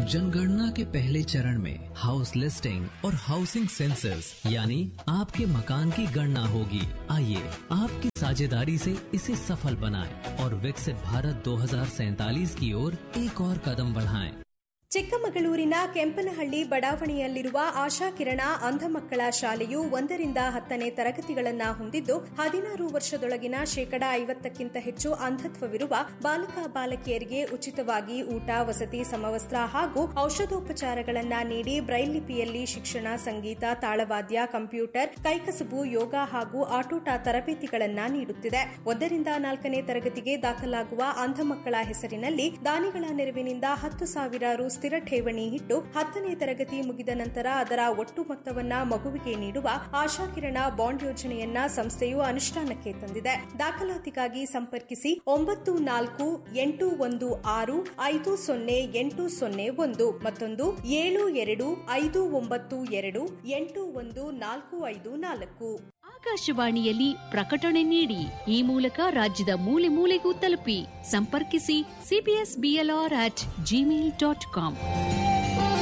जनगणना के पहले चरण में हाउस लिस्टिंग और हाउसिंग सेंसस यानी आपके मकान की गणना होगी आइए आपकी साझेदारी से इसे सफल बनाएं और विकसित भारत 2047 की ओर एक और कदम बढ़ाएं। ಚಿಕ್ಕಮಗಳೂರಿನ ಕೆಂಪನಹಳ್ಳಿ ಬಡಾವಣೆಯಲ್ಲಿರುವ ಆಶಾಕಿರಣ ಅಂಧ ಮಕ್ಕಳ ಶಾಲೆಯು ಒಂದರಿಂದ ಹತ್ತನೇ ತರಗತಿಗಳನ್ನು ಹೊಂದಿದ್ದು ಹದಿನಾರು ವರ್ಷದೊಳಗಿನ ಶೇಕಡಾ ಐವತ್ತಕ್ಕಿಂತ ಹೆಚ್ಚು ಅಂಧತ್ವವಿರುವ ಬಾಲಕ ಬಾಲಕಿಯರಿಗೆ ಉಚಿತವಾಗಿ ಊಟ ವಸತಿ ಸಮವಸ್ತ್ರ ಹಾಗೂ ಔಷಧೋಪಚಾರಗಳನ್ನು ನೀಡಿ ಬ್ರೈಲ್ ಲಿಪಿಯಲ್ಲಿ ಶಿಕ್ಷಣ ಸಂಗೀತ ತಾಳವಾದ್ಯ ಕಂಪ್ಯೂಟರ್ ಕೈಕಸಬು ಯೋಗ ಹಾಗೂ ಆಟೋಟ ತರಬೇತಿಗಳನ್ನು ನೀಡುತ್ತಿದೆ ಒಂದರಿಂದ ನಾಲ್ಕನೇ ತರಗತಿಗೆ ದಾಖಲಾಗುವ ಅಂಧ ಮಕ್ಕಳ ಹೆಸರಿನಲ್ಲಿ ದಾನಿಗಳ ನೆರವಿನಿಂದ ಹತ್ತು ಸಾವಿರ ರು ಸ್ಥಿರ ಠೇವಣಿ ಇಟ್ಟು ಹತ್ತನೇ ತರಗತಿ ಮುಗಿದ ನಂತರ ಅದರ ಒಟ್ಟು ಮೊತ್ತವನ್ನ ಮಗುವಿಗೆ ನೀಡುವ ಆಶಾಕಿರಣ ಬಾಂಡ್ ಯೋಜನೆಯನ್ನ ಸಂಸ್ಥೆಯು ಅನುಷ್ಠಾನಕ್ಕೆ ತಂದಿದೆ ದಾಖಲಾತಿಗಾಗಿ ಸಂಪರ್ಕಿಸಿ ಒಂಬತ್ತು ನಾಲ್ಕು ಎಂಟು ಒಂದು ಆರು ಐದು ಸೊನ್ನೆ ಎಂಟು ಸೊನ್ನೆ ಒಂದು ಮತ್ತೊಂದು ಏಳು ಎರಡು ಐದು ಒಂಬತ್ತು ಎರಡು ಎಂಟು ಒಂದು ನಾಲ್ಕು ಐದು ನಾಲ್ಕು ಆಕಾಶವಾಣಿಯಲ್ಲಿ ಪ್ರಕಟಣೆ ನೀಡಿ ಈ ಮೂಲಕ ರಾಜ್ಯದ ಮೂಲೆ ಮೂಲೆಗೂ ತಲುಪಿ ಸಂಪರ್ಕಿಸಿ C B S B L R at gmail dot com